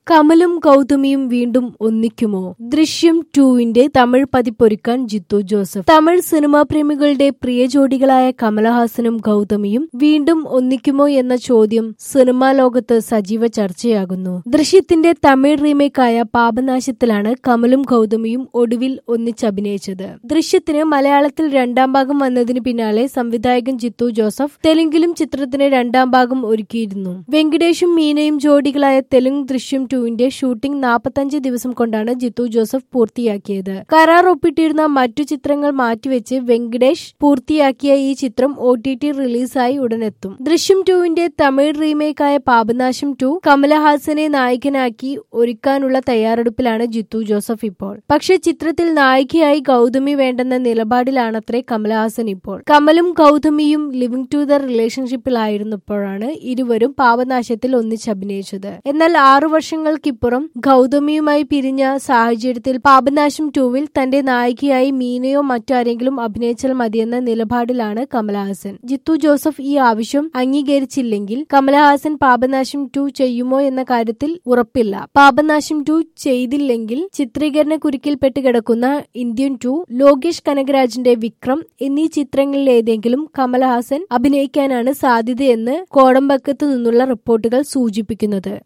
കമലും ഗൗതമിയും വീണ്ടും ഒന്നിക്കുമോ ദൃശ്യം ടൂവിന്റെ തമിഴ് പതിപ്പൊരുക്കാൻ ജിത്തു ജോസഫ് തമിഴ് സിനിമാ പ്രേമികളുടെ പ്രിയ ജോഡികളായ കമലഹാസനും ഗൗതമിയും വീണ്ടും ഒന്നിക്കുമോ എന്ന ചോദ്യം സിനിമാ ലോകത്ത് സജീവ ചർച്ചയാകുന്നു ദൃശ്യത്തിന്റെ തമിഴ് റീമേക്കായ പാപനാശത്തിലാണ് കമലും ഗൗതമിയും ഒടുവിൽ ഒന്നിച്ചഭിനയിച്ചത് ദൃശ്യത്തിന് മലയാളത്തിൽ രണ്ടാം ഭാഗം വന്നതിന് പിന്നാലെ സംവിധായകൻ ജിത്തു ജോസഫ് തെലുങ്കിലും ചിത്രത്തിന് രണ്ടാം ഭാഗം ഒരുക്കിയിരുന്നു വെങ്കടേഷും മീനയും ജോഡികളായ തെലുങ്ക് ദൃശ്യം ടുവിന്റെ ഷൂട്ടിംഗ് നാൽപ്പത്തഞ്ച് ദിവസം കൊണ്ടാണ് ജിത്തു ജോസഫ് പൂർത്തിയാക്കിയത് കരാർ ഒപ്പിട്ടിരുന്ന മറ്റു ചിത്രങ്ങൾ മാറ്റിവെച്ച് വെങ്കടേഷ് പൂർത്തിയാക്കിയ ഈ ചിത്രം ഒ ടി ടി റിലീസായി ഉടനെത്തും ദൃശ്യം ടുവിന്റെ തമിഴ് റീമേക്കായ പാപനാശം ടു കമലഹാസനെ നായകനാക്കി ഒരുക്കാനുള്ള തയ്യാറെടുപ്പിലാണ് ജിത്തു ജോസഫ് ഇപ്പോൾ പക്ഷെ ചിത്രത്തിൽ നായികയായി ഗൗതമി വേണ്ടെന്ന നിലപാടിലാണത്രേ കമലഹാസൻ ഇപ്പോൾ കമലും ഗൗതമിയും ലിവിംഗ് ടു ദ റിലേഷൻഷിപ്പിലായിരുന്നപ്പോഴാണ് ഇരുവരും പാപനാശത്തിൽ ഒന്നിച്ചഭിനയിച്ചത് എന്നാൽ ആറു വർഷങ്ങൾക്കിപ്പുറം ഗൗതമിയുമായി പിരിഞ്ഞ സാഹചര്യത്തിൽ പാപനാശം ടൂവിൽ തന്റെ നായികയായി മീനയോ മറ്റാരെങ്കിലും അഭിനയിച്ചാൽ മതിയെന്ന നിലപാടിലാണ് കമലഹാസൻ ജിത്തു ജോസഫ് ഈ ആവശ്യം അംഗീകരിച്ചില്ലെങ്കിൽ കമലഹാസൻ പാപനാശം ടു ചെയ്യുമോ എന്ന കാര്യത്തിൽ ഉറപ്പില്ല പാപനാശം ടു ചെയ്തില്ലെങ്കിൽ ചിത്രീകരണ കുരുക്കിൽപ്പെട്ട് കിടക്കുന്ന ഇന്ത്യൻ ടു ലോകേഷ് കനകരാജിന്റെ വിക്രം എന്നീ ചിത്രങ്ങളിൽ ഏതെങ്കിലും കമലഹാസൻ അഭിനയിക്കാനാണ് സാധ്യതയെന്ന് കോടമ്പക്കത്ത് നിന്നുള്ള റിപ്പോർട്ടുകൾ സൂചിപ്പിക്കുന്നത്